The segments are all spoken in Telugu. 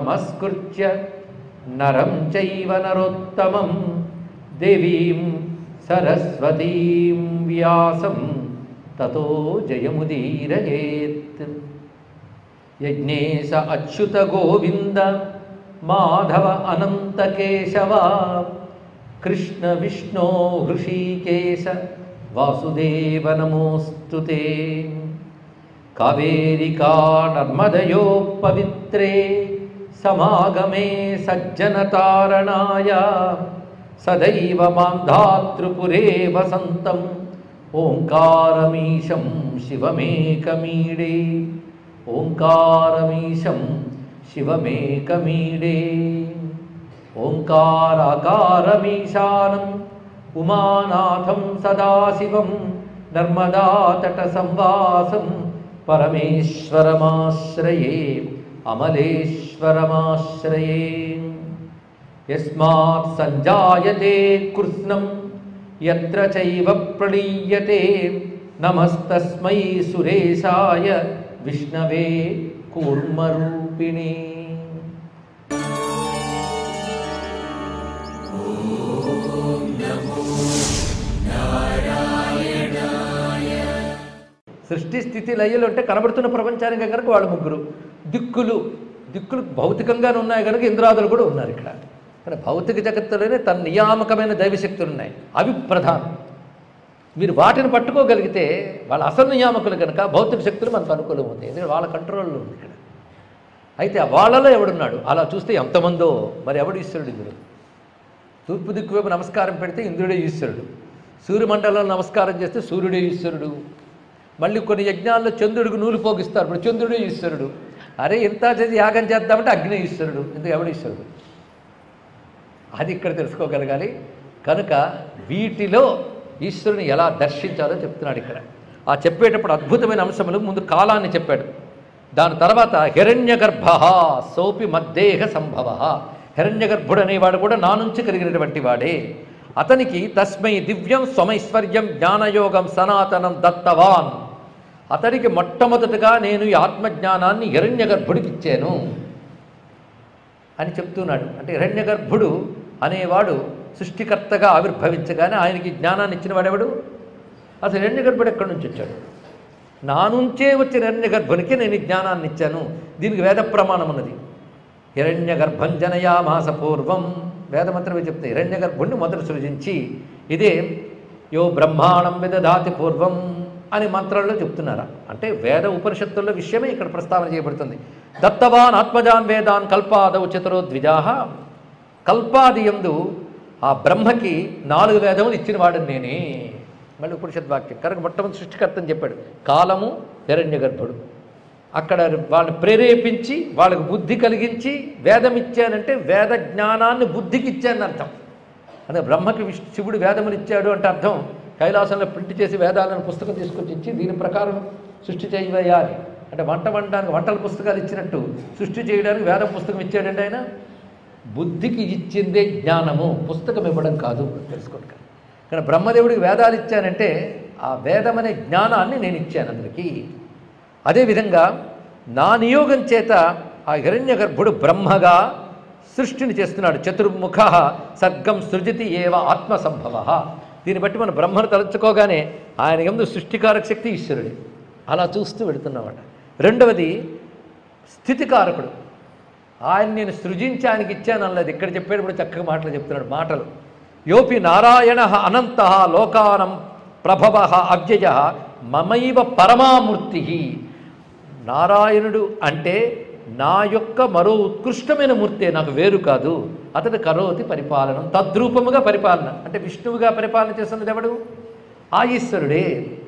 నమస్కృత్య నరం చైవ నరోత్తమం దేవీం సరస్వతీం వ్యాసం తతో జయముదీరయేత్ యజ్ఞేశ అచ్యుత గోవింద మాధవ అనంత కేశవ కృష్ణ విష్ణో హృషీకేశ వాసుదేవ నమోస్తు కావేరికా నర్మదయో పవిత్రే సమాగమే సజ్జనతారణాయ సదైవ మాంధాతృపురే వసంతం ఓంకారమీశం శివమేకమీడే ఓంకారమీశం శివమేకమీడే ఓంకారాకారమీశానం ఉమానాథం సదాశివం నర్మదాతట సంవాసం పరమేశ్వరమాశ్రయే అమలేశ్వరమాశ్రయే యస్మాత్ సంజాయతే కృష్ణం యత్ర చైవ ప్రళీయతే నమస్తస్మై సురేశాయ విష్ణవే కూర్మరూపిణి సృష్టి స్థితి లయలు అంటే కనబడుతున్న ప్రపంచానికి కనుక వాళ్ళు ముగ్గురు దిక్కులు దిక్కులు భౌతికంగానే ఉన్నాయి కనుక ఇంద్రాదులు కూడా ఉన్నారు ఇక్కడ కానీ భౌతిక జగత్తులోనే తన నియామకమైన దైవశక్తులు ఉన్నాయి అవి ప్రధానం మీరు వాటిని పట్టుకోగలిగితే వాళ్ళ అసలు నియామకులు కనుక భౌతిక శక్తులు మనకు అనుకూలం ఉంది ఎందుకంటే వాళ్ళ కంట్రోల్లో ఉంది ఇక్కడ అయితే వాళ్ళలో ఎవడున్నాడు అలా చూస్తే ఎంతమందో మరి ఎవడు ఈశ్వరుడు ఇందులో తూర్పు దిక్కు వైపు నమస్కారం పెడితే ఇంద్రుడే ఈశ్వరుడు సూర్యమండలంలో నమస్కారం చేస్తే సూర్యుడే ఈశ్వరుడు మళ్ళీ కొన్ని యజ్ఞాల్లో చంద్రుడికి నూలు పోగిస్తారు ఇప్పుడు చంద్రుడే ఈశ్వరుడు అరే ఇంత చేసి యాగం చేద్దామంటే అగ్ని ఈశ్వరుడు ఇందుకు ఎవడు ఈశ్వరుడు అది ఇక్కడ తెలుసుకోగలగాలి కనుక వీటిలో ఈశ్వరుని ఎలా దర్శించాలో చెప్తున్నాడు ఇక్కడ ఆ చెప్పేటప్పుడు అద్భుతమైన అంశములు ముందు కాలాన్ని చెప్పాడు దాని తర్వాత హిరణ్య గర్భ సోపి మద్దేహ సంభవ హిరణ్య గర్భుడు అనేవాడు కూడా నా నుంచి కలిగినటువంటి వాడే అతనికి తస్మై దివ్యం స్వమైశ్వర్యం జ్ఞానయోగం సనాతనం దత్తవాన్ అతనికి మొట్టమొదటగా నేను ఈ ఆత్మజ్ఞానాన్ని హిరణ్య గర్భుడికి ఇచ్చాను అని చెప్తున్నాడు అంటే హిరణ్య గర్భుడు అనేవాడు సృష్టికర్తగా ఆవిర్భవించగానే ఆయనకి జ్ఞానాన్ని ఇచ్చిన వాడెవడు అసలు హిరణ్య గర్భుడు ఎక్కడి నుంచి వచ్చాడు నా నుంచే వచ్చిన హిరణ్య గర్భునికి నేను ఈ జ్ఞానాన్ని ఇచ్చాను దీనికి వేద ప్రమాణం ఉన్నది హిరణ్య గర్భం జనయామాస పూర్వం వేదమంత్రమే చెప్తే హిరణ్య గర్భుణ్ణి మొదలు సృజించి ఇదే యో బ్రహ్మాణం విదధాతి పూర్వం అని మంత్రంలో చెప్తున్నారా అంటే వేద ఉపనిషత్తుల్లో విషయమే ఇక్కడ ప్రస్తావన చేయబడుతుంది దత్తవాన్ ఆత్మజాన్ వేదాన్ కల్పాదౌ చతురో ద్విజాహ కల్పాది ఎందు ఆ బ్రహ్మకి నాలుగు వేదములు ఇచ్చిన వాడు నేనే మళ్ళీ ఉపనిషత్ వాక్యం కనుక మొట్టమొదటి సృష్టికర్తని చెప్పాడు కాలము హిరణ్య గర్భుడు అక్కడ వాళ్ళని ప్రేరేపించి వాళ్ళకు బుద్ధి కలిగించి వేదం ఇచ్చానంటే వేద జ్ఞానాన్ని బుద్ధికి ఇచ్చానని అర్థం అదే బ్రహ్మకి విష్ణు శివుడు వేదములు ఇచ్చాడు అంటే అర్థం కైలాసంలో ప్రింట్ చేసి వేదాలను పుస్తకం తీసుకొచ్చి ఇచ్చి దీని ప్రకారం సృష్టి చేయవేయాలి అంటే వంట వండడానికి వంటల పుస్తకాలు ఇచ్చినట్టు సృష్టి చేయడానికి వేద పుస్తకం ఇచ్చాడంటే ఆయన బుద్ధికి ఇచ్చిందే జ్ఞానము పుస్తకం ఇవ్వడం కాదు తెలుసుకోండి కానీ బ్రహ్మదేవుడికి వేదాలు ఇచ్చానంటే ఆ వేదం అనే జ్ఞానాన్ని నేను ఇచ్చాను అందరికీ అదేవిధంగా నా నియోగం చేత ఆ హిరణ్య గర్భుడు బ్రహ్మగా సృష్టిని చేస్తున్నాడు చతుర్ముఖ సర్గం సృజతి ఏవ ఆత్మసంభవ దీన్ని బట్టి మనం బ్రహ్మను తలుచుకోగానే ఆయన ఎందు సృష్టికారక శక్తి ఈశ్వరుడే అలా చూస్తూ వెళుతున్నమాట రెండవది స్థితికారకుడు ఆయన నేను సృజించి ఆయనకి ఇచ్చాను అన్నది ఇక్కడ చెప్పేటప్పుడు చక్కగా మాటలు చెప్తున్నాడు మాటలు యోపి నారాయణ అనంత లోకానం ప్రభవ అవ్యయ మమైవ పరమామూర్తి నారాయణుడు అంటే నా యొక్క మరో ఉత్కృష్టమైన మూర్తే నాకు వేరు కాదు అతడు కరోతి పరిపాలనం తద్రూపముగా పరిపాలన అంటే విష్ణువుగా పరిపాలన చేస్తున్నది ఎవడు ఆ ఈశ్వరుడే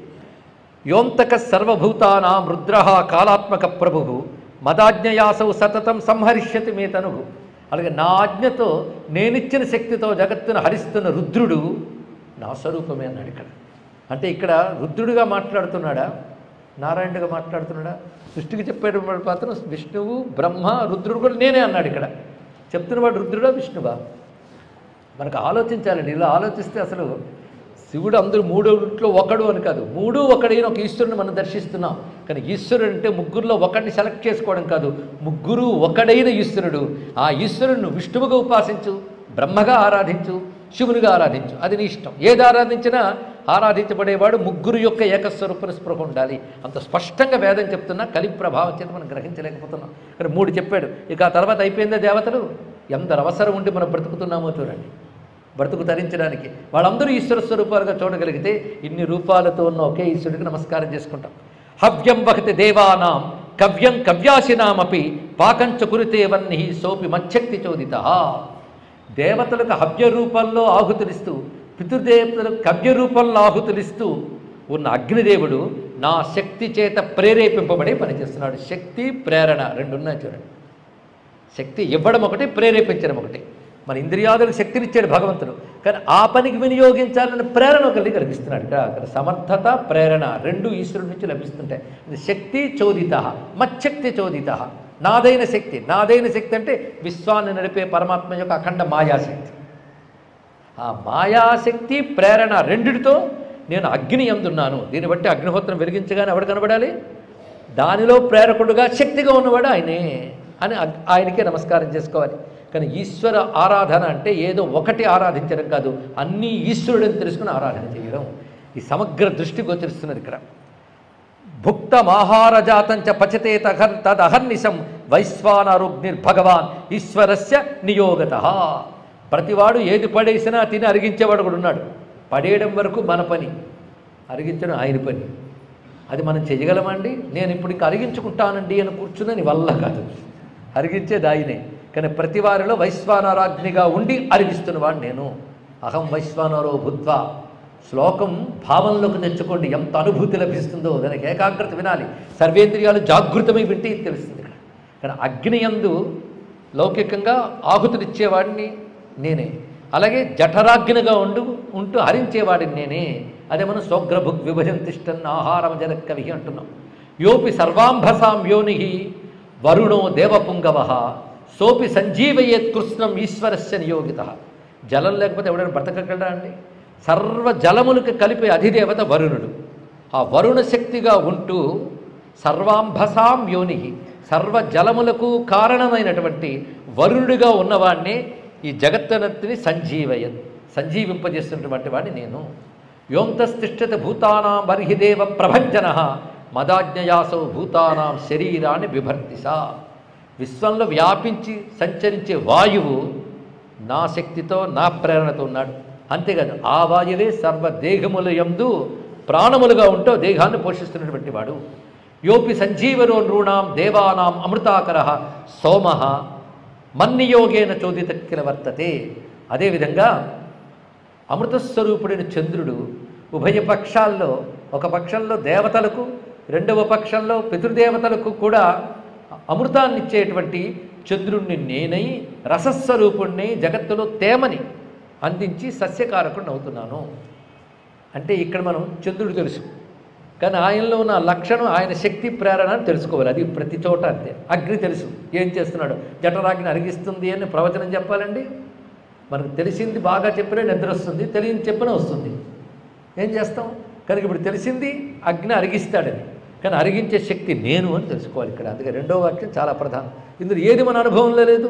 యోంతక సర్వభూతానాం రుద్ర కాలాత్మక ప్రభు మదాజ్ఞయాసౌ సతతం సంహరిష్యతి మే తనుగు అలాగే నా ఆజ్ఞతో నేనిచ్చిన శక్తితో జగత్తును హరిస్తున్న రుద్రుడు నా స్వరూపమే అన్నాడు ఇక్కడ అంటే ఇక్కడ రుద్రుడిగా మాట్లాడుతున్నాడా నారాయణుడిగా మాట్లాడుతున్నాడా సృష్టికి చెప్పేటప్పుడు మాత్రం విష్ణువు బ్రహ్మ రుద్రుడు కూడా నేనే అన్నాడు ఇక్కడ చెప్తున్నవాడు రుద్రుడా విష్ణువా మనకు ఆలోచించాలండి ఇలా ఆలోచిస్తే అసలు శివుడు అందరూ మూడోట్లో ఒకడు అని కాదు మూడు ఒకడైన ఒక ఈశ్వరుని మనం దర్శిస్తున్నాం కానీ ఈశ్వరుడు అంటే ముగ్గురులో ఒకడిని సెలెక్ట్ చేసుకోవడం కాదు ముగ్గురు ఒకడైన ఈశ్వరుడు ఆ ఈశ్వరుడిని విష్ణువుగా ఉపాసించు బ్రహ్మగా ఆరాధించు శివునిగా ఆరాధించు అది నీ ఇష్టం ఏది ఆరాధించినా ఆరాధించబడేవాడు ముగ్గురు యొక్క ఏకస్వరూపున స్పృహ ఉండాలి అంత స్పష్టంగా వేదం చెప్తున్నా కలి ప్రభావం చేత మనం గ్రహించలేకపోతున్నాం కానీ మూడు చెప్పాడు ఇక ఆ తర్వాత అయిపోయిందే దేవతలు ఎందరు అవసరం ఉండి మనం బ్రతుకుతున్నామో చూడండి బ్రతుకు తరించడానికి వాళ్ళందరూ ఈశ్వర స్వరూపాలుగా చూడగలిగితే ఇన్ని రూపాలతో ఉన్న ఒకే ఈశ్వరుడికి నమస్కారం చేసుకుంటాం హవ్యం వహతి దేవానాం కవ్యం కవ్యాసినామపి పాకంచ కురితే వన్ని సోపి మచ్చక్తి చోదిత దేవతలకు హవ్య రూపంలో ఆహుతులిస్తూ పితృదేవతలకు కవ్య రూపంలో ఆహుతులిస్తూ ఉన్న అగ్నిదేవుడు నా శక్తి చేత ప్రేరేపింపబడి పనిచేస్తున్నాడు శక్తి ప్రేరణ రెండు ఉన్నాయి చూడండి శక్తి ఇవ్వడం ఒకటి ప్రేరేపించడం ఒకటి మన ఇంద్రియాదులకు శక్తినిచ్చాడు భగవంతుడు కానీ ఆ పనికి వినియోగించాలని ప్రేరణ ఒకటి కల్పిస్తున్నాడు ఇక్కడ అక్కడ సమర్థత ప్రేరణ రెండు ఈశ్వరుడి నుంచి లభిస్తుంటాయి ఇది శక్తి చోదిత మచ్చక్తి చోదిత నాదైన శక్తి నాదైన శక్తి అంటే విశ్వాన్ని నడిపే పరమాత్మ యొక్క అఖండ మాయాశక్తి ఆ మాయాశక్తి ప్రేరణ రెండిటితో నేను అగ్ని ఎందున్నాను దీన్ని బట్టి అగ్నిహోత్రం వెలిగించగానే ఎవడు కనబడాలి దానిలో ప్రేరకుడుగా శక్తిగా ఉన్నవాడు ఆయనే అని అగ్- ఆయనకే నమస్కారం చేసుకోవాలి కానీ ఈశ్వర ఆరాధన అంటే ఏదో ఒకటి ఆరాధించడం కాదు అన్నీ ఈశ్వరుడని తెలుసుకుని ఆరాధన చేయడం ఈ సమగ్ర దృష్టి గోచరిస్తున్నది ఇక్కడ భుక్తమాహారజాతంచ పచతే తహర్ తదహర్నిశం వైశ్వానరుగ్నిర్భగవాన్ ఈశ్వరస్య నియోగత ప్రతివాడు ఏది పడేసినా తిని అరిగించేవాడు కూడా ఉన్నాడు పడేయడం వరకు మన పని అరిగించడం ఆయన పని అది మనం చేయగలమండి నేను ఇప్పుడు ఇంకా అరిగించుకుంటానండి అని కూర్చున్నని వల్ల కాదు అరిగించేది ఆయనే కానీ ప్రతి వారిలో వైశ్వానరాగ్నిగా ఉండి అరిగిస్తున్నవాడు నేను అహం వైశ్వానరో భూత్వా శ్లోకం భావంలోకి తెచ్చుకోండి ఎంత అనుభూతి లభిస్తుందో దానికి ఏకాగ్రత వినాలి సర్వేంద్రియాలు జాగృతమై వింటే ఇది తెలుస్తుంది ఇక్కడ కానీ అగ్ని యందు లౌకికంగా ఆహుతులిచ్చేవాడిని నేనే అలాగే జఠరాగ్నిగా ఉండు ఉంటూ హరించేవాడిని నేనే అదే మనం సోగ్రభుగ్ విభజన తిష్టన్ ఆహారం జనకవి అంటున్నాం యోపి సర్వాంభసాం యోని వరుణో దేవపుంగవ సోపి సంజీవయేత్ కృష్ణం ఈశ్వరస్య నియోగిత జలం లేకపోతే ఎవడైనా బ్రతకగలడా అండి సర్వ జలములకు కలిపే అధిదేవత వరుణుడు ఆ వరుణ శక్తిగా ఉంటూ సర్వాంభసాం యోని సర్వ జలములకు కారణమైనటువంటి వరుణుడిగా ఉన్నవాడిని ఈ జగత్తనత్తిని సంజీవయ సంజీవింపజేస్తున్నటువంటి వాడిని నేను యోంతస్తిష్టత భూతానాం బర్హిదేవ ప్రభంజన మదాజ్ఞయాసౌ భూతానాం శరీరాన్ని బిభర్తిసా విశ్వంలో వ్యాపించి సంచరించే వాయువు నా శక్తితో నా ప్రేరణతో ఉన్నాడు అంతేకాదు ఆ వాయువే సర్వ దేహముల యందు ప్రాణములుగా ఉంటూ దేహాన్ని పోషిస్తున్నటువంటి వాడు యోపి సంజీవనో నృణాం దేవానాం అమృతాకర సోమ మన్నియోగేన చోదిత కిల వర్తతే అదేవిధంగా అమృతస్వరూపుడైన చంద్రుడు ఉభయ పక్షాల్లో ఒక పక్షంలో దేవతలకు రెండవ పక్షంలో పితృదేవతలకు కూడా అమృతాన్ని ఇచ్చేటువంటి చంద్రుణ్ణి నేనై రసస్వరూపుణ్ణి జగత్తులో తేమని అందించి సస్యకారకుడిని అవుతున్నాను అంటే ఇక్కడ మనం చంద్రుడు తెలుసు కానీ ఆయనలో ఉన్న లక్షణం ఆయన శక్తి ప్రేరణ అని తెలుసుకోవాలి అది ప్రతి చోట అంతే అగ్ని తెలుసు ఏం చేస్తున్నాడు జఠరాగ్ని అరిగిస్తుంది అని ప్రవచనం చెప్పాలండి మనకు తెలిసింది బాగా చెప్పినా నిద్ర వస్తుంది తెలియని చెప్పినా వస్తుంది ఏం చేస్తాం కనుక ఇప్పుడు తెలిసింది అగ్ని అరిగిస్తాడని కానీ అరిగించే శక్తి నేను అని తెలుసుకోవాలి ఇక్కడ అందుకే రెండో వాక్యం చాలా ప్రధానం ఇందులో ఏది మన అనుభవంలో లేదు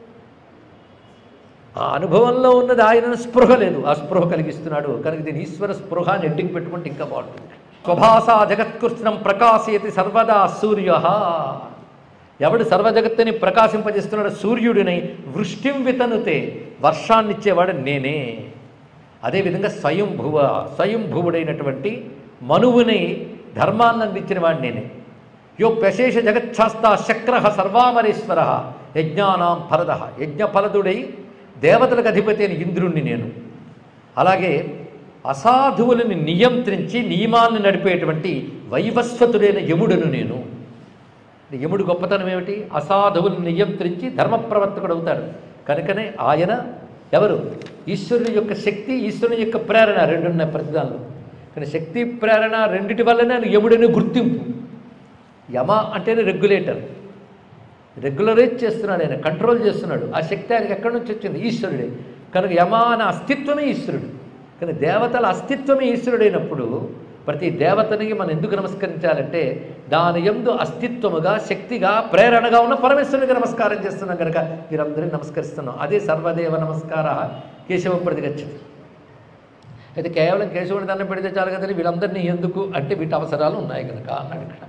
ఆ అనుభవంలో ఉన్నది ఆయన స్పృహ లేదు ఆ స్పృహ కలిగిస్తున్నాడు కనుక దీని ఈశ్వర స్పృహ అని ఎడ్డింగ్ పెట్టుకుంటే ఇంకా బాగుంటుంది స్వభాసా జగత్కృష్ణం ప్రకాశయతి సర్వదా సూర్య ఎవడు సర్వజగత్తుని ప్రకాశింపజేస్తున్నాడు సూర్యుడిని వృష్టిం వితనుతే వర్షాన్నిచ్చేవాడు నేనే అదేవిధంగా స్వయంభువ స్వయంభువుడైనటువంటి మనువుని ధర్మాన్ని అందించిన వాడు నేనే యో ప్రశేష జగచ్ఛాస్తా శక్ర సర్వామరేశ్వర యజ్ఞానాం ఫలద యజ్ఞఫలదుడై దేవతలకు అధిపతి అయిన ఇంద్రుణ్ణి నేను అలాగే అసాధువులని నియంత్రించి నియమాన్ని నడిపేటువంటి వైవస్వతుడైన యముడను నేను యముడు గొప్పతనం ఏమిటి అసాధువులను నియంత్రించి ధర్మప్రవర్తకుడు అవుతాడు కనుకనే ఆయన ఎవరు ఈశ్వరుని యొక్క శక్తి ఈశ్వరుని యొక్క ప్రేరణ రెండున్నాయి ప్రతిదానిలో కానీ శక్తి ప్రేరణ రెండిటి వల్లనే ఆయన యముడని గుర్తింపు యమ అంటేనే రెగ్యులేటర్ రెగ్యులరైజ్ చేస్తున్నాడు ఆయన కంట్రోల్ చేస్తున్నాడు ఆ శక్తి ఆయనకి ఎక్కడి నుంచి వచ్చింది ఈశ్వరుడే కనుక యమ అనే అస్తిత్వమే ఈశ్వరుడు కానీ దేవతల అస్తిత్వమే ఈశ్వరుడైనప్పుడు ప్రతి దేవతనికి మనం ఎందుకు నమస్కరించాలంటే దాని ఎందు అస్తిత్వముగా శక్తిగా ప్రేరణగా ఉన్న పరమేశ్వరునికి నమస్కారం చేస్తున్నాం కనుక మీరందరినీ నమస్కరిస్తున్నాం అదే సర్వదేవ నమస్కార కేశవ ప్రతిగచ్చతి అయితే కేవలం కేశవుని దండం పెడితే చాలు కదండి వీళ్ళందరినీ ఎందుకు అంటే వీటి అవసరాలు ఉన్నాయి కనుక అన్నాడు ఇక్కడ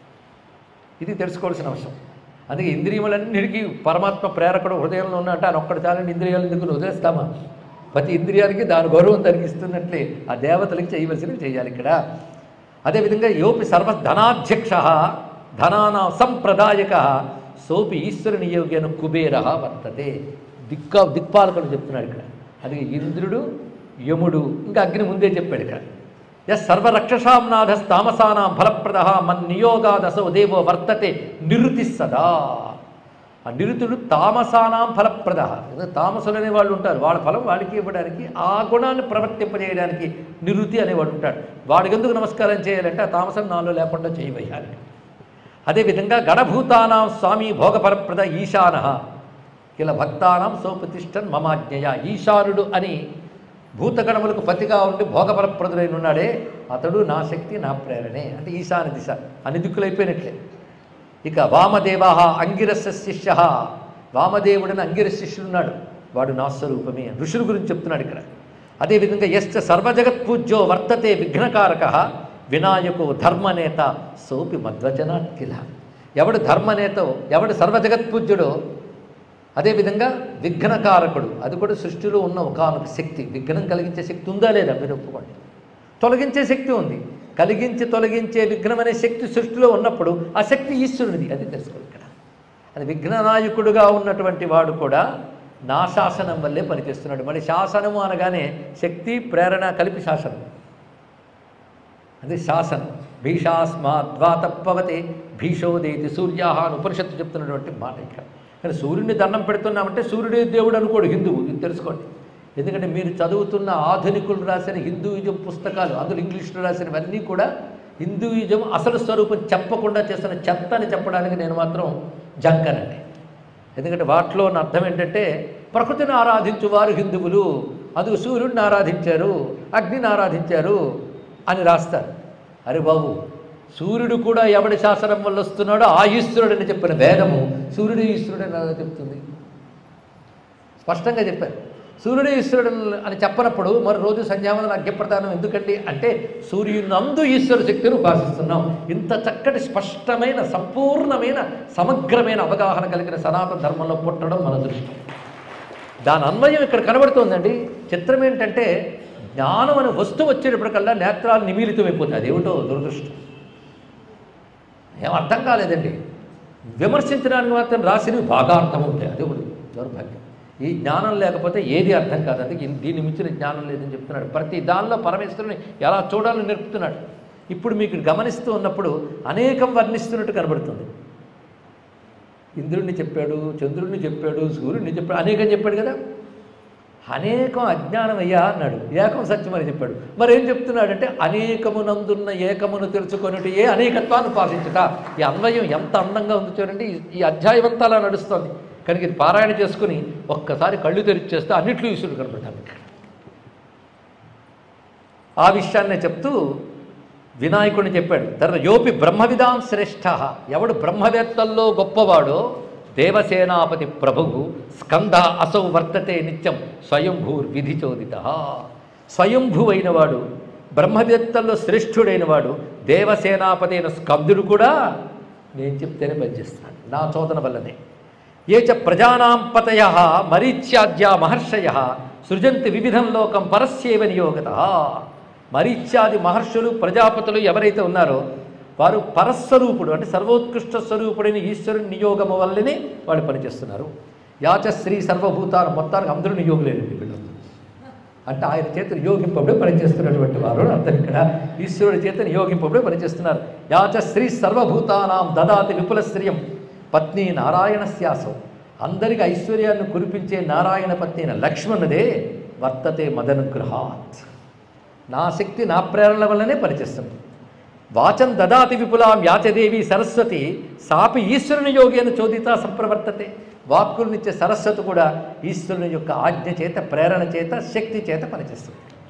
ఇది తెలుసుకోవాల్సిన అవసరం అందుకే ఇంద్రియములన్నిటికీ పరమాత్మ ప్రేరకుడు హృదయంలో ఉన్నట్టు ఆయన ఒక్కడు చాలని ఇంద్రియాలు ఎందుకు వదిలేస్తామా ప్రతి ఇంద్రియానికి దాని గౌరవం తగ్గిస్తున్నట్లే ఆ దేవతలకి చేయవలసినవి చేయాలి ఇక్కడ అదేవిధంగా యోపి సర్వ ధనాధ్యక్ష ధనానా సంప్రదాయక సోపి ఈశ్వర నియోగ్యను కుబేర వర్తతే దిక్క దిక్పాలకుడు చెప్తున్నాడు ఇక్కడ అది ఇంద్రుడు యముడు ఇంకా అగ్ని ముందే చెప్పాడు ఇక్కడ ఎస్ సర్వరక్షసాం నాథస్ తామసానాం ఫలప్రద మన్నియోగాదసో దేవో వర్తతే నిరుతి సదా ఆ నిరుతుడు తామసానాం ఫలప్రద ఎందుకంటే తామసులు అనే వాళ్ళు ఉంటారు వాళ్ళ ఫలం వాడికి ఇవ్వడానికి ఆ గుణాన్ని ప్రవర్తింపజేయడానికి నిరుతి అనేవాడు ఉంటాడు వాడికి ఎందుకు నమస్కారం చేయాలంటే ఆ తామసం నాలో లేకుండా చేయవేయాలి అదేవిధంగా గణభూతానాం స్వామి భోగపరప్రద ఈశాన కిల భక్తానాం సోపతిష్టన్ మమాజ్ఞయ ఈశానుడు అని భూతగణములకు పతిగా ఉండి భోగపరప్రదుడైన ఉన్నాడే అతడు నా శక్తి నా ప్రేరణే అంటే ఈశాన దిశ అన్ని దిక్కులైపోయినట్లే ఇక వామదేవా అంగిరస శిష్య వామదేవుడని అంగిరస శిష్యుడున్నాడు వాడు నా స్వరూపమే ఋషుల గురించి చెప్తున్నాడు ఇక్కడ అదేవిధంగా ఎశ్చ సర్వజగత్పూజ్యో వర్తతే విఘ్నకారక వినాయకో ధర్మనేత సోపి మధ్వజనాట్కిల ఎవడు ధర్మనేతో ఎవడు సర్వజగత్పూజ్యుడో అదేవిధంగా విఘ్నకారకుడు అది కూడా సృష్టిలో ఉన్న ఒకనొక శక్తి విఘ్నం కలిగించే శక్తి ఉందా లేదా మీరు ఒప్పుకోండి తొలగించే శక్తి ఉంది కలిగించి తొలగించే విఘ్నం అనే శక్తి సృష్టిలో ఉన్నప్పుడు ఆ శక్తి ఈశ్వరునిది అది తెలుసుకోండి ఇక్కడ అది విఘ్ననాయకుడుగా ఉన్నటువంటి వాడు కూడా నా శాసనం వల్లే పనిచేస్తున్నాడు మళ్ళీ శాసనము అనగానే శక్తి ప్రేరణ కలిపి శాసనం అది శాసనం భీషాస్మాద్వాతప్పవతే భీషోదేతి సూర్యాహ అని ఉపనిషత్తు చెప్తున్నటువంటి మాట ఇక్కడ కానీ సూర్యుడిని దండం పెడుతున్నామంటే సూర్యుడే దేవుడు అనుకోడు హిందువు ఇది తెలుసుకోండి ఎందుకంటే మీరు చదువుతున్న ఆధునికులు రాసిన హిందూయిజం పుస్తకాలు అందులో ఇంగ్లీష్లో రాసినవన్నీ కూడా హిందూయిజం అసలు స్వరూపం చెప్పకుండా చేస్తున్న చెత్త అని చెప్పడానికి నేను మాత్రం జంకనండి ఎందుకంటే వాటిలో ఉన్న అర్థం ఏంటంటే ప్రకృతిని ఆరాధించు వారు హిందువులు అందుకు సూర్యుడిని ఆరాధించారు అగ్నిని ఆరాధించారు అని రాస్తారు అరే బాబు సూర్యుడు కూడా ఎవడి శాసనం వల్ల వస్తున్నాడో ఆ ఈశ్వరుడని చెప్పిన వేదము సూర్యుడు ఈశ్వరుడని ఎలా చెప్తుంది స్పష్టంగా చెప్పారు సూర్యుడు ఈశ్వరుడు అని చెప్పనప్పుడు మరి రోజు సంధ్యావందన అగ్యప్రదానం ఎందుకండి అంటే సూర్యునందు ఈశ్వర శక్తిని ఉపాసిస్తున్నాం ఇంత చక్కటి స్పష్టమైన సంపూర్ణమైన సమగ్రమైన అవగాహన కలిగిన సనాతన ధర్మంలో పుట్టడం మన దృష్టం దాని అన్వయం ఇక్కడ కనబడుతోందండి చిత్రం ఏంటంటే జ్ఞానం అనే వస్తువు వచ్చేటప్పటికల్లా నేత్రాలు నిమీలితమైపోతాయి అదేమిటో దురదృష్టం ఏం అర్థం కాలేదండి విమర్శించడానికి మాత్రం రాసినవి బాగా అర్థమవుతాయి అది కూడా దౌర్భాగ్యం ఈ జ్ఞానం లేకపోతే ఏది అర్థం కాదు అందుకే ఇన్- దీన్ని మించిన జ్ఞానం లేదని చెప్తున్నాడు ప్రతి దానిలో పరమేశ్వరుని ఎలా చూడాలని నేర్పుతున్నాడు ఇప్పుడు మీకు గమనిస్తూ ఉన్నప్పుడు అనేకం వర్ణిస్తున్నట్టు కనబడుతుంది ఇంద్రుడిని చెప్పాడు చంద్రుడిని చెప్పాడు సూర్యుడిని చెప్పాడు అనేకం చెప్పాడు కదా అనేకం అజ్ఞానం అయ్యా అన్నాడు ఏకం సత్యం అని చెప్పాడు మరి ఏం చెప్తున్నాడంటే అనేకమునందున్న ఏకమును తెలుసుకొనిటి ఏ అనేకత్వాన్ని ఉపాసించుట ఈ అన్వయం ఎంత అందంగా ఉంది చూడండి ఈ- ఈ అధ్యాయం అంతా అలా నడుస్తుంది కనుక ఇది పారాయణ చేసుకుని ఒక్కసారి కళ్ళు తెరిచేస్తే అన్నిట్లో ఈశ్వరుడు కనబడతాడు ఇక్కడ ఆ విషయాన్నే చెప్తూ వినాయకుడిని చెప్పాడు తర్వాత యోపి బ్రహ్మవిదాం శ్రేష్ఠ ఎవడు బ్రహ్మవేత్తల్లో గొప్పవాడో దేవసేనాపతి ప్రభువు స్కంద అసౌ వర్తతే నిత్యం స్వయంభూర్ విధి చోదిత స్వయంభువైన వాడు బ్రహ్మవేత్తల్లో శ్రేష్ఠుడైన వాడు దేవసేనాపతి అయిన స్కందుడు కూడా నేను చెప్తేనే పనిచేస్తున్నాడు నా చోదన వల్లనే ఏ చ ప్రజానాం పతయ మరీచ్యాద్యా మహర్షయ సృజంతి వివిధం లోకం పరస్యేవ నియోగత మరీచ్యాది మహర్షులు ప్రజాపతులు ఎవరైతే ఉన్నారో వారు పరస్వరూపుడు అంటే సర్వోత్కృష్ట స్వరూపుడైన ఈశ్వరుని నియోగము వల్లనే వాళ్ళు పనిచేస్తున్నారు యాచ శ్రీ సర్వభూతాలు మొత్తానికి అందరూ నియోగులేనండి వీళ్ళు అంటే ఆయన చేత నియోగింపబడే పనిచేస్తున్నటువంటి వారు అని అర్థం ఇక్కడ ఈశ్వరుడి చేత నియోగింపబడే పనిచేస్తున్నారు యాచ శ్రీ సర్వభూతానాం దదాతి విపుల శ్రియం పత్ని నారాయణ శ్యాసం అందరికి ఐశ్వర్యాన్ని కురిపించే నారాయణ పత్ని అయిన లక్ష్మణుదే వర్తతే మదనుగ్రహాత్ నా శక్తి నా ప్రేరణ వల్లనే పనిచేస్తుంది వాచం దదాతి విపులాం యాచదేవి సరస్వతి సాపి ఈశ్వరుని యోగేన చోదిత సంప్రవర్తతే వాక్కులనిచ్చే సరస్వతి కూడా ఈశ్వరుని యొక్క ఆజ్ఞ చేత ప్రేరణ చేత శక్తి చేత పనిచేస్తుంది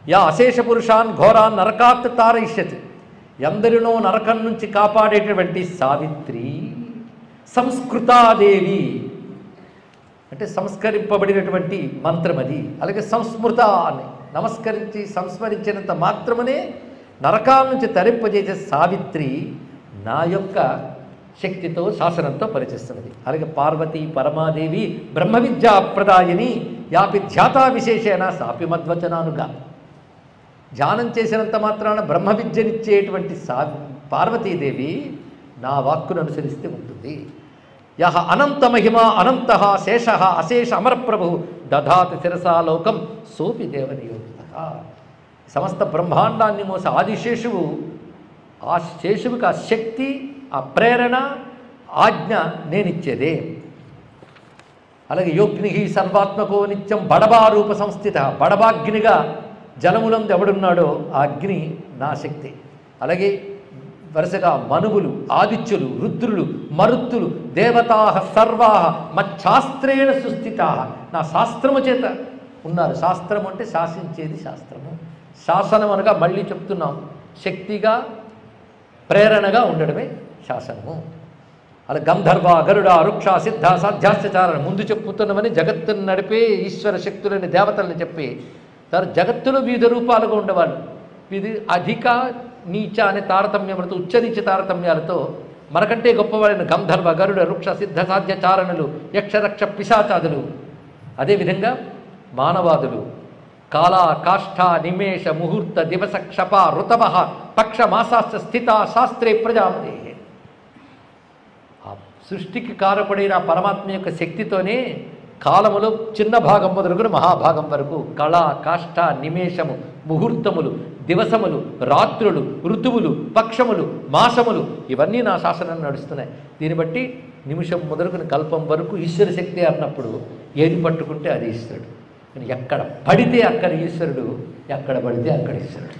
యా అశేష పురుషాన్ ఘోరాన్ నరకాత్ తారయిష్యతి ఎందరినో నరకం నుంచి కాపాడేటటువంటి సావిత్రి సంస్కృతాదేవి అంటే సంస్కరింపబడినటువంటి మంత్రం అది అలాగే సంస్మృత అని నమస్కరించి సంస్మరించినంత మాత్రమనే నరకాల నుంచి తరింపజేసే సావిత్రి నా యొక్క శక్తితో శాసనంతో పరిచిస్తున్నది అలాగే పార్వతి పరమాదేవి బ్రహ్మ విద్యా ప్రదాయని యాపి ధ్యాతా విశేషేణ సాపి మద్వచనానుగా ధ్యానం చేసినంత మాత్రాన బ్రహ్మ విద్యనిచ్చేటువంటి సా పార్వతీదేవి నా వాక్కును అనుసరిస్తే ఉంటుంది యహ అనంత మహిమ అనంత శేష అశేష అమరప్రభు దధాతి శిరసా లోకం సోపి దేవనియోగిత సమస్త బ్రహ్మాండాన్ని మోస ఆదిశేషువు ఆ శేషువుకి ఆ శక్తి ఆ ప్రేరణ ఆజ్ఞ నేనిచ్చేదే అలాగే యోగ్ని సర్వాత్మకో నిత్యం బడబా రూప సంస్థిత బడబాగ్నిగా జలములందు ఎవడున్నాడో ఆ అగ్ని నా శక్తి అలాగే వరుసగా మనువులు ఆదిత్యులు రుద్రులు మరుత్తులు దేవతా సర్వా మచ్చాస్త్రేణ సుస్థితా నా శాస్త్రము చేత ఉన్నారు శాస్త్రం అంటే శాసించేది శాస్త్రము శాసనం అనగా మళ్ళీ చెప్తున్నాం శక్తిగా ప్రేరణగా ఉండడమే శాసనము అలా గంధర్వ గరుడ వృక్ష సిద్ధ సాధ్యాశ్చారణ ముందు చెప్పుతున్నవని జగత్తును నడిపే ఈశ్వర శక్తులని దేవతల్ని చెప్పి సార్ జగత్తులో వివిధ రూపాలుగా ఉండేవాళ్ళు ఇది అధిక నీచ అనే తారతమ్యములతో ఉచ్చ నీచ తారతమ్యాలతో మనకంటే గొప్పవాడైన గంధర్వ గరుడ వృక్ష సిద్ధ సాధ్య చారణులు యక్షరక్ష పిశాచాదులు అదేవిధంగా మానవాదులు కాల కాష్ఠ నిమేష ముహూర్త దివస క్షప ఋతవ పక్ష మాసాస్త స్థిత శాస్త్రే ప్రజాపతి ఆ సృష్టికి కారపడిన ఆ పరమాత్మ యొక్క శక్తితోనే కాలములో చిన్న భాగం మొదలుకొని మహాభాగం వరకు కళ కాష్ట నిమేషము ముహూర్తములు దివసములు రాత్రులు ఋతువులు పక్షములు మాసములు ఇవన్నీ నా శాసనం నడుస్తున్నాయి దీన్ని బట్టి నిమిషం మొదలుకొని కల్పం వరకు ఈశ్వర శక్తి అన్నప్పుడు ఏది పట్టుకుంటే అది ఈశ్వరుడు కానీ ఎక్కడ పడితే అక్కడ ఈశ్వరుడు ఎక్కడ పడితే అక్కడ ఈశ్వరుడు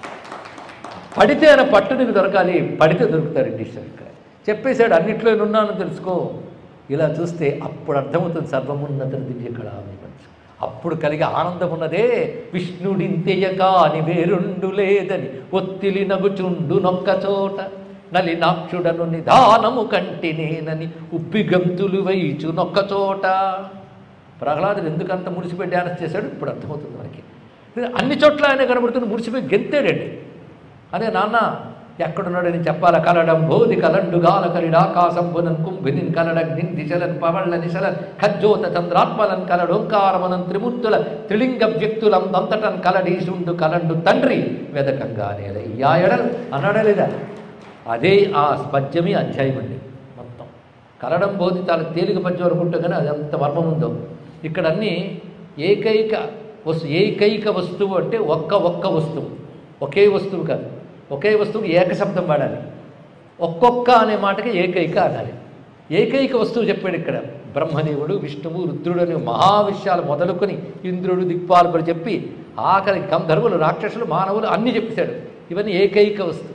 పడితే ఆయన పట్టు నీకు దొరకాలి పడితే దొరుకుతారండి ఈశ్వరుడు ఇక్కడ చెప్పేశాడు అన్నిట్లో నేనున్నాను తెలుసుకో ఇలా చూస్తే అప్పుడు అర్థమవుతుంది సర్వమున్నత దివ్య కళామి అప్పుడు కలిగే ఆనందం ఉన్నదే విష్ణుడింతెయక అని వేరుండు లేదని ఒత్తిలి నగుచుండు నొక్క చోట నలినాక్షుడను నిదానము కంటినేనని ఉప్పి గంతులు వైచు నొక్క చోట ప్రహ్లాదుడు ఎందుకంత మురిసిపోయి డ్యాన్స్ చేశాడు ఇప్పుడు అర్థమవుతుంది మనకి అన్ని చోట్ల ఆయన కనబడుతున్న మురిసిపోయి గెంతాడండి అదే నాన్న ఎక్కడున్నాడని చెప్పాల కలడం బోధి కలండు గాల కలిడాకాశం బునన్ కుంభినిన్ కలడగ్నిన్ దిశలన్ పవళ్ళ నిశలన్ ఖజ్జోత చంద్రాత్మలన్ కలడోంకారమనం త్రిమూర్తుల త్రిలింగ వ్యక్తులం దంతటన్ కలడీశుండు కలండు తండ్రి వెదకంగా నేల ఇయాయడల్ అన్నాడా లేదా అదే ఆ పద్యమే అధ్యాయం అండి మొత్తం కలడం బోధి చాలా తేలిక పద్యం అనుకుంటే కానీ అది అంత మర్మం ఉందో ఇక్కడ అన్నీ ఏకైక వస్తు ఏకైక వస్తువు అంటే ఒక్క ఒక్క వస్తువు ఒకే వస్తువు కాదు ఒకే వస్తువుకి ఏకశబ్దం వాడాలి ఒక్కొక్క అనే మాటకి ఏకైక అనాలి ఏకైక వస్తువు చెప్పాడు ఇక్కడ బ్రహ్మదేవుడు విష్ణువు రుద్రుడు అనే మహావిషయాలు మొదలుకొని ఇంద్రుడు దిక్పాలకుడు చెప్పి ఆఖరి గంధర్వులు రాక్షసులు మానవులు అన్నీ చెప్పేశాడు ఇవన్నీ ఏకైక వస్తువు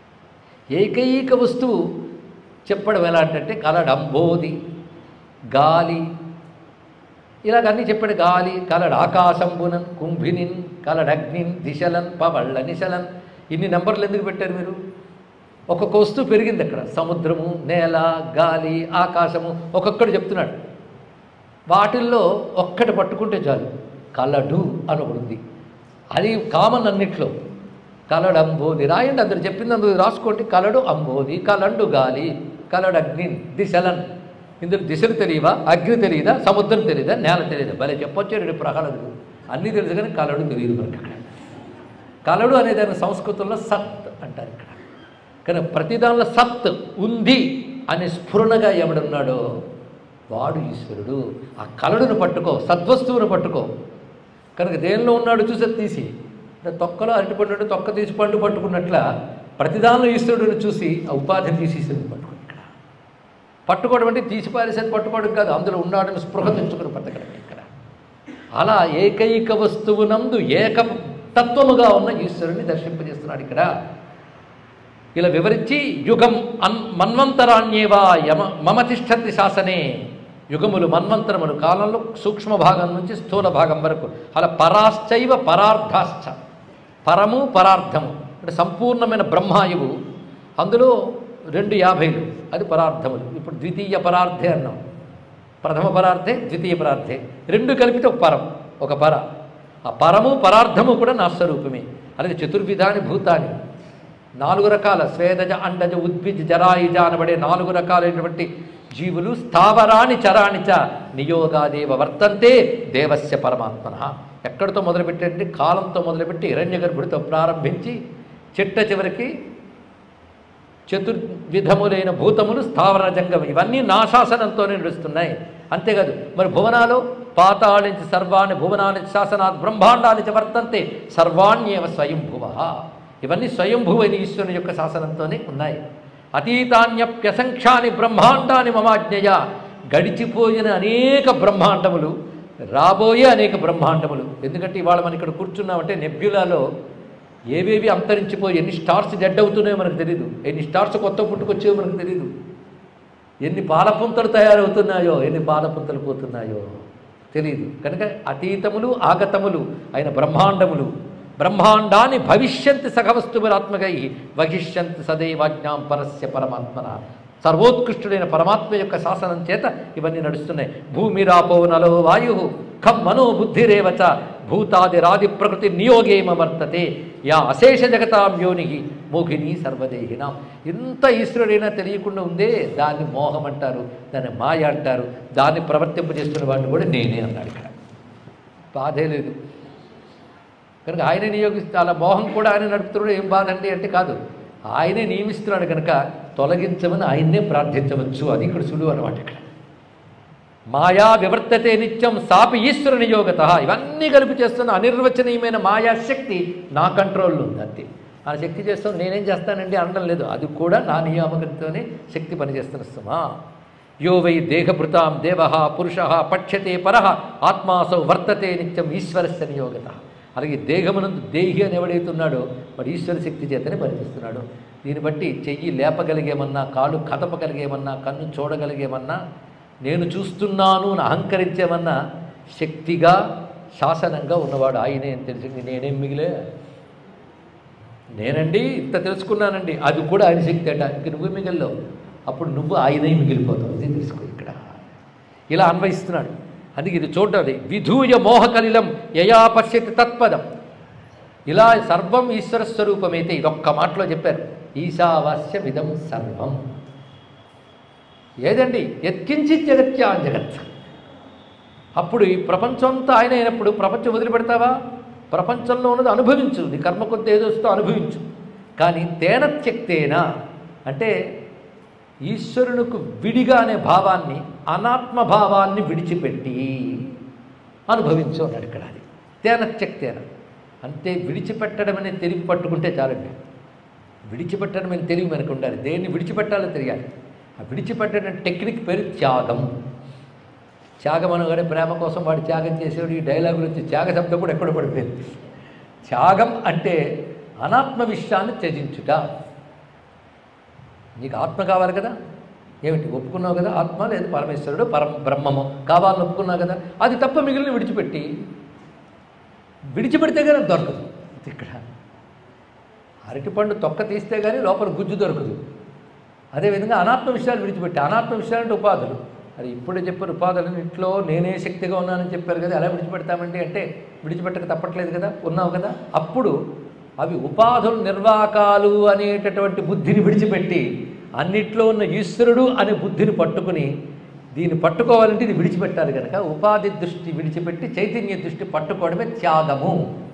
ఏకైక వస్తువు చెప్పడం ఎలాంటంటే కలడంబోది గాలి ఇలాగ అన్నీ చెప్పాడు గాలి కలడు ఆకాశంబునన్ కుంభినిన్ కలడగ్నిన్ దిశలన్ పవళ్ళ నిశలన్ ఇన్ని నెంబర్లు ఎందుకు పెట్టారు మీరు ఒక్కొక్క వస్తువు పెరిగింది అక్కడ సముద్రము నేల గాలి ఆకాశము ఒక్కొక్కడు చెప్తున్నాడు వాటిల్లో ఒక్కటి పట్టుకుంటే చాలు కలడు అని ఒకటి ఉంది అది కామన్ అన్నిట్లో కలడు అంబోది రాయండి అందరు చెప్పింది అందుకు రాసుకోండి కలడు అంబోది కలండు గాలి కలడు అగ్ని దిశలన్ ఇందులో దిశలు తెలియవా అగ్ని తెలియదా సముద్రం తెలియదా నేల తెలియదా భలే చెప్పొచ్చు రెండు ప్రహ్లాదుడు అన్నీ తెలుసు కానీ కలడు తెలియదు మనకి అక్కడ కలడు అనేదాన్ని సంస్కృతంలో సత్ అంటారు ఇక్కడ కానీ ప్రతి దానిలో సత్ ఉంది అనే స్ఫురణగా ఎవడున్నాడో వాడు ఈశ్వరుడు ఆ కలడును పట్టుకో సద్వస్తువును పట్టుకో కనుక దేనిలో ఉన్నాడు చూసి అది తీసి అంటే తొక్కలో అరటిపండు తొక్క తీసి పండు పట్టుకున్నట్ల ప్రతిదానిలో ఈశ్వరుడిని చూసి ఆ ఉపాధిని తీసి ఈశ్వరుని పట్టుకో ఇక్కడ పట్టుకోవడం అంటే తీసి పారేసేది పట్టుకోవడం కాదు అందులో ఉన్నాడని స్పృహ తెచ్చుకుని పట్టగలం ఇక్కడ అలా ఏకైక వస్తువునందు ఏక తత్వముగా ఉన్న ఈశ్వరుని దర్శింపజేస్తున్నాడు ఇక్కడ ఇలా వివరించి యుగం అన్ మన్వంతరాణ్యేవా యమ మమ తిష్టంతి శాసనే యుగములు మన్వంతరములు కాలంలో సూక్ష్మ భాగం నుంచి స్థూల భాగం వరకు అలా పరాశ్చైవ పరార్థాశ్చ పరము పరార్థము అంటే సంపూర్ణమైన బ్రహ్మాయువు అందులో రెండు యాభైలు అది పరార్థములు ఇప్పుడు ద్వితీయ పరార్థే అన్నాం ప్రథమ పరార్థే ద్వితీయ పరార్థే రెండు కలిపితే ఒక పరం ఒక పర ఆ పరము పరార్థము కూడా నా స్వరూపమే అలాగే చతుర్విధాని భూతాని నాలుగు రకాల స్వేదజ అండజ ఉద్భిజ్ జరాయుజ అనబడే నాలుగు రకాలైనటువంటి జీవులు స్థావరాని చరాణి చ నియోగాదేవ వర్తంతే దేవస్య పరమాత్మన ఎక్కడితో మొదలుపెట్టండి కాలంతో మొదలుపెట్టి హిరణ్య గర్భుడితో ప్రారంభించి చిట్ట చివరికి చతుర్విధములైన భూతములు స్థావర జంగం ఇవన్నీ నా శాసనంతోనే నడుస్తున్నాయి అంతేకాదు మరి భువనాలు పాతాళించి సర్వాణి భువనాన్ని శాసనాత్ బ్రహ్మాండాన్ని వర్తంతే సర్వాణ్యేవ స్వయంభువ ఇవన్నీ స్వయంభువైన ఈశ్వరుని యొక్క శాసనంతోనే ఉన్నాయి అతీతాన్యప్యసంఖ్యాని బ్రహ్మాండాన్ని మమాజ్ఞయ గడిచిపోయిన అనేక బ్రహ్మాండములు రాబోయే అనేక బ్రహ్మాండములు ఎందుకంటే ఇవాళ మనం ఇక్కడ కూర్చున్నామంటే నెబ్యులాలో ఏవేవి అంతరించిపోయి ఎన్ని స్టార్స్ డెడ్ అవుతున్నాయో మనకు తెలియదు ఎన్ని స్టార్స్ కొత్త పుట్టుకొచ్చాయో మనకు తెలియదు ఎన్ని పాలపుంతలు తయారవుతున్నాయో ఎన్ని పాలపుంతలు పోతున్నాయో తెలియదు కనుక అతీతములు ఆగతములు అయిన బ్రహ్మాండములు బ్రహ్మాండాన్ని భవిష్యంతి సగవస్తువులాత్మకై వహిష్యంతి సదైవాజ్ఞాం పరస్య పరమాత్మన సర్వోత్కృష్టుడైన పరమాత్మ యొక్క శాసనం చేత ఇవన్నీ నడుస్తున్నాయి భూమిరాపో నలో వాయు ఖం మనో బుద్ధిరేవచ భూతాదిరాది ప్రకృతి నియోగేమ వర్తతే యా అశేష జగతాం యోనికి మోహిని సర్వదేహినాం ఇంత ఈశ్వరుడైనా తెలియకుండా ఉందే దాన్ని మోహం అంటారు దాన్ని మాయ అంటారు దాన్ని ప్రవర్తింపజేస్తున్న వాడిని కూడా నేనే అన్నాడు ఇక్కడ బాధే లేదు కనుక ఆయనే నియోగిస్తే అలా మోహం కూడా ఆయన నడుపుతున్నాడు ఏం బాధ అండి అంటే కాదు ఆయనే నియమిస్తున్నాడు కనుక తొలగించమని ఆయన్నే ప్రార్థించవచ్చు అది ఇక్కడ సులువు అనమాట ఇక్కడ మాయా వివర్తతే నిత్యం సాపి ఈశ్వర నియోగత ఇవన్నీ కలిపి చేస్తున్న అనిర్వచనీయమైన మాయాశక్తి నా కంట్రోల్లో ఉంది అంతే ఆ శక్తి చేస్తాను నేనేం చేస్తానండి అనడం లేదు అది కూడా నా నియామకంతోనే శక్తి పనిచేస్తున్న సుమా యో వై దేహభృతాం దేవ పురుష పక్ష్యతే పర ఆత్మాసౌ వర్తతే నిత్యం ఈశ్వరస్య నియోగత అలాగే దేహమునందు దేహి అని ఎవడైతున్నాడో వాడు ఈశ్వర శక్తి చేతనే పనిచేస్తున్నాడు దీన్ని బట్టి చెయ్యి లేపగలిగేమన్నా కాలు కదపగలిగేమన్నా కన్ను చూడగలిగేమన్నా నేను చూస్తున్నాను అని అహంకరించేమన్నా శక్తిగా శాసనంగా ఉన్నవాడు ఆయనే అని తెలిసింది నేనేం మిగిలే నేనండి ఇంత తెలుసుకున్నానండి అది కూడా ఆయన శక్తి అట ఇంక నువ్వు మిగిలిలో అప్పుడు నువ్వు ఆయనే మిగిలిపోతావు ఇది తెలుసుకో ఇక్కడ ఇలా అన్వయిస్తున్నాడు అందుకే ఇది చూడాలి విధూయ మోహకలిలం యయా పశ్యతి తత్పదం ఇలా సర్వం ఈశ్వర స్వరూపమైతే ఇదొక్క మాటలో చెప్పారు ఈశావాస్యమిదం సర్వం ఏదండి ఎత్కించి జగత్యా జగత్ అప్పుడు ఈ ప్రపంచం అంతా ఆయన అయినప్పుడు ప్రపంచం వదిలిపెడతావా ప్రపంచంలో ఉన్నది అనుభవించు నీ కర్మ కొద్ది ఏదో వస్తుందో అనుభవించు కానీ తేన త్యక్తేనా అంటే ఈశ్వరునికి విడిగా అనే భావాన్ని అనాత్మ భావాన్ని విడిచిపెట్టి అనుభవించు అన్నాడు ఇక్కడ అది తేన త్యక్తేన అంతే విడిచిపెట్టడం అనేది తెలివి పట్టుకుంటే చాలండి విడిచిపెట్టడం అని తెలివి మనకు ఉండాలి దేన్ని విడిచిపెట్టాలో తెలియాలి ఆ విడిచిపెట్టడం టెక్నిక్ పేరు త్యాగం త్యాగం అనగానే ప్రేమ కోసం వాడు త్యాగం చేసేవాడు ఈ డైలాగులు వచ్చి త్యాగ శబ్దం కూడా ఎక్కడ పడిపోయింది త్యాగం అంటే అనాత్మ విషయాన్ని త్యజించుట నీకు ఆత్మ కావాలి కదా ఏమిటి ఒప్పుకున్నావు కదా ఆత్మ లేదు పరమేశ్వరుడు పరం బ్రహ్మము కావాలని ఒప్పుకున్నావు కదా అది తప్ప మిగిలిన విడిచిపెట్టి విడిచిపెడితే కానీ అది దొరకదు ఇది ఇక్కడ అరటిపండు తొక్క తీస్తే కానీ లోపల గుజ్జు దొరకదు అదేవిధంగా అనాత్మ విషయాలు విడిచిపెట్టి అనాత్మ విషయాలంటే ఉపాధులు అది ఇప్పుడే చెప్పారు ఉపాధులు ఇంట్లో నేనే శక్తిగా ఉన్నానని చెప్పారు కదా ఎలా విడిచిపెడతామండి అంటే విడిచిపెట్టక తప్పట్లేదు కదా ఉన్నావు కదా అప్పుడు అవి ఉపాధులు నిర్వాకాలు అనేటటువంటి బుద్ధిని విడిచిపెట్టి అన్నిట్లో ఉన్న ఈశ్వరుడు అనే బుద్ధిని పట్టుకుని దీన్ని పట్టుకోవాలంటే ఇది విడిచిపెట్టాలి కనుక ఉపాధి దృష్టి విడిచిపెట్టి చైతన్య దృష్టి పట్టుకోవడమే త్యాగము